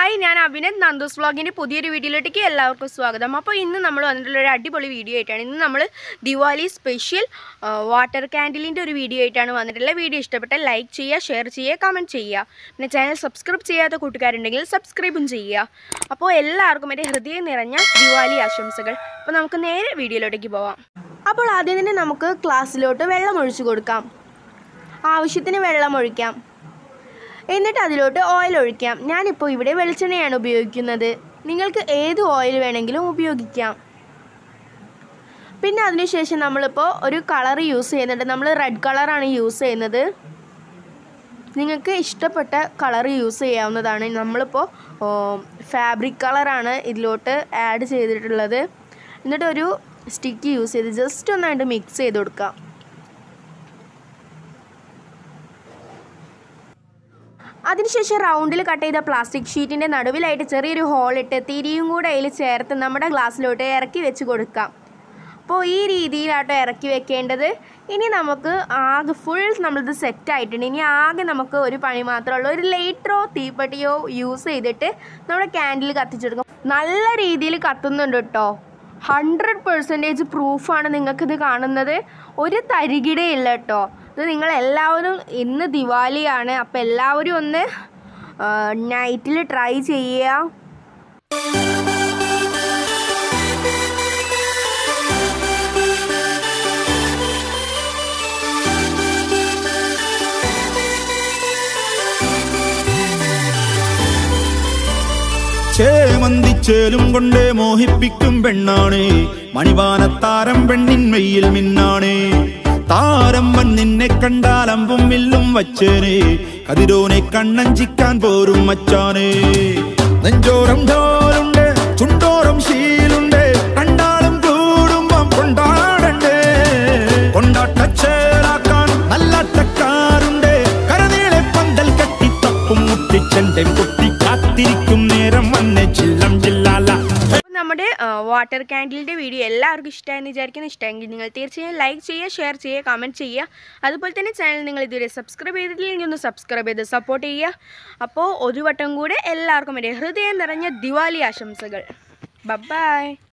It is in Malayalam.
ഹായ് ഞാൻ അഭിനന്ദ് നന്ദൂസ് വ്ളോഗിൻ്റെ പുതിയൊരു വീഡിയോയിലേക്ക് എല്ലാവർക്കും സ്വാഗതം അപ്പോൾ ഇന്ന് നമ്മൾ വന്നിട്ടുള്ള ഒരു അടിപൊളി വീഡിയോ ആയിട്ടാണ് ഇന്ന് നമ്മൾ ദിവാലി സ്പെഷ്യൽ വാട്ടർ ക്യാൻഡിലിൻ്റെ ഒരു വീഡിയോ ആയിട്ടാണ് വന്നിട്ടുള്ളത് വീഡിയോ ഇഷ്ടപ്പെട്ടാൽ ലൈക്ക് ചെയ്യുക ഷെയർ ചെയ്യുക കമൻറ്റ് ചെയ്യുക പിന്നെ ചാനൽ സബ്സ്ക്രൈബ് ചെയ്യാത്ത കൂട്ടുകാരുണ്ടെങ്കിൽ സബ്സ്ക്രൈബും ചെയ്യുക അപ്പോൾ എല്ലാവർക്കും എൻ്റെ ഹൃദയം നിറഞ്ഞ ദിവാലി ആശംസകൾ അപ്പോൾ നമുക്ക് നേരെ വീഡിയോയിലോട്ടേക്ക് പോവാം അപ്പോൾ ആദ്യം തന്നെ നമുക്ക് ക്ലാസ്സിലോട്ട് വെള്ളം ഒഴിച്ചു കൊടുക്കാം ആവശ്യത്തിന് വെള്ളം ഒഴിക്കാം എന്നിട്ട് അതിലോട്ട് ഓയിൽ ഒഴിക്കാം ഞാനിപ്പോൾ ഇവിടെ വെളിച്ചെണ്ണയാണ് ഉപയോഗിക്കുന്നത് നിങ്ങൾക്ക് ഏത് ഓയിൽ വേണമെങ്കിലും ഉപയോഗിക്കാം പിന്നെ അതിനുശേഷം നമ്മളിപ്പോൾ ഒരു കളർ യൂസ് ചെയ്യുന്നുണ്ട് നമ്മൾ റെഡ് കളറാണ് യൂസ് ചെയ്യുന്നത് നിങ്ങൾക്ക് ഇഷ്ടപ്പെട്ട കളർ യൂസ് ചെയ്യാവുന്നതാണ് നമ്മളിപ്പോൾ ഫാബ്രിക് കളറാണ് ഇതിലോട്ട് ആഡ് ചെയ്തിട്ടുള്ളത് എന്നിട്ട് ഒരു സ്റ്റിക്ക് യൂസ് ചെയ്ത് ജസ്റ്റ് ഒന്നായിട്ട് മിക്സ് ചെയ്ത് കൊടുക്കാം അതിനുശേഷം റൗണ്ടിൽ കട്ട് ചെയ്ത പ്ലാസ്റ്റിക് ഷീറ്റിൻ്റെ നടുവിലായിട്ട് ചെറിയൊരു ഹോളിട്ട് തിരിയും കൂടെ അതിൽ ചേർത്ത് നമ്മുടെ ഗ്ലാസ്സിലോട്ട് ഇറക്കി വെച്ച് കൊടുക്കാം അപ്പോൾ ഈ രീതിയിലാട്ടോ ഇറക്കി വെക്കേണ്ടത് ഇനി നമുക്ക് ആകെ ഫുൾ നമ്മളിത് സെറ്റ് ആയിട്ടുണ്ട് ഇനി ആകെ നമുക്ക് ഒരു പണി മാത്രമുള്ള ഒരു ലൈറ്ററോ തീപ്പെട്ടിയോ യൂസ് ചെയ്തിട്ട് നമ്മുടെ ക്യാൻഡിൽ കത്തിച്ചെടുക്കും നല്ല രീതിയിൽ കത്തുന്നുണ്ട് കേട്ടോ ഹൺഡ്രഡ് പെർസെൻറ്റേജ് പ്രൂഫാണ് നിങ്ങൾക്കിത് കാണുന്നത് ഒരു തരികിടയില്ല കേട്ടോ ഇത് നിങ്ങൾ എല്ലാവരും ഇന്ന് ദിവാലിയാണ് അപ്പോൾ എല്ലാവരും ഒന്ന് നൈറ്റിൽ ട്രൈ ചെയ്യുക ചേമന്തിച്ചേലും കൊണ്ടേ മോഹിപ്പിക്കും പെണ്ണാണ് മണിവാനത്താരം പെണ്ണിൻ മെയ്യിൽ മിന്നാണ് താരമ്മൻ നിന്നെ കണ്ടാൽ അമ്പും വില്ലും വച്ചേനെ കതിരോനെ കണ്ണഞ്ചിക്കാൻ പോരും മച്ചാനെ നെഞ്ചോരം ഡോലുണ്ട് ചുണ്ടോരം ശീലുണ്ട് രണ്ടാളും കൂടുമ്പം കൊണ്ടാടണ്ടേ കൊണ്ടാട്ടച്ചേലാക്കാൻ നല്ലാട്ടക്കാരുണ്ട് കരനീളെ പന്തൽ കെട്ടി തപ്പും മുട്ടിച്ചെന്റെ കുട്ടി കാത്തിരിക്കും നേരം വന്നെ ചില്ലം ചില്ലാല അപ്പോൾ നമ്മുടെ വാട്ടർ ക്യാൻഡിലിൻ്റെ വീഡിയോ എല്ലാവർക്കും ഇഷ്ടമായെന്ന് വിചാരിക്കുന്നു ഇഷ്ടമെങ്കിൽ നിങ്ങൾ തീർച്ചയായും ലൈക്ക് ചെയ്യുക ഷെയർ ചെയ്യുക കമൻറ്റ് ചെയ്യുക അതുപോലെ തന്നെ ചാനൽ നിങ്ങൾ ഇതുവരെ സബ്സ്ക്രൈബ് ചെയ്തിട്ടില്ലെങ്കിൽ ഒന്ന് സബ്സ്ക്രൈബ് ചെയ്ത് സപ്പോർട്ട് ചെയ്യുക അപ്പോൾ ഒരു വട്ടം കൂടെ എല്ലാവർക്കും എൻ്റെ ഹൃദയം നിറഞ്ഞ ദിവാലി ആശംസകൾ ബൈ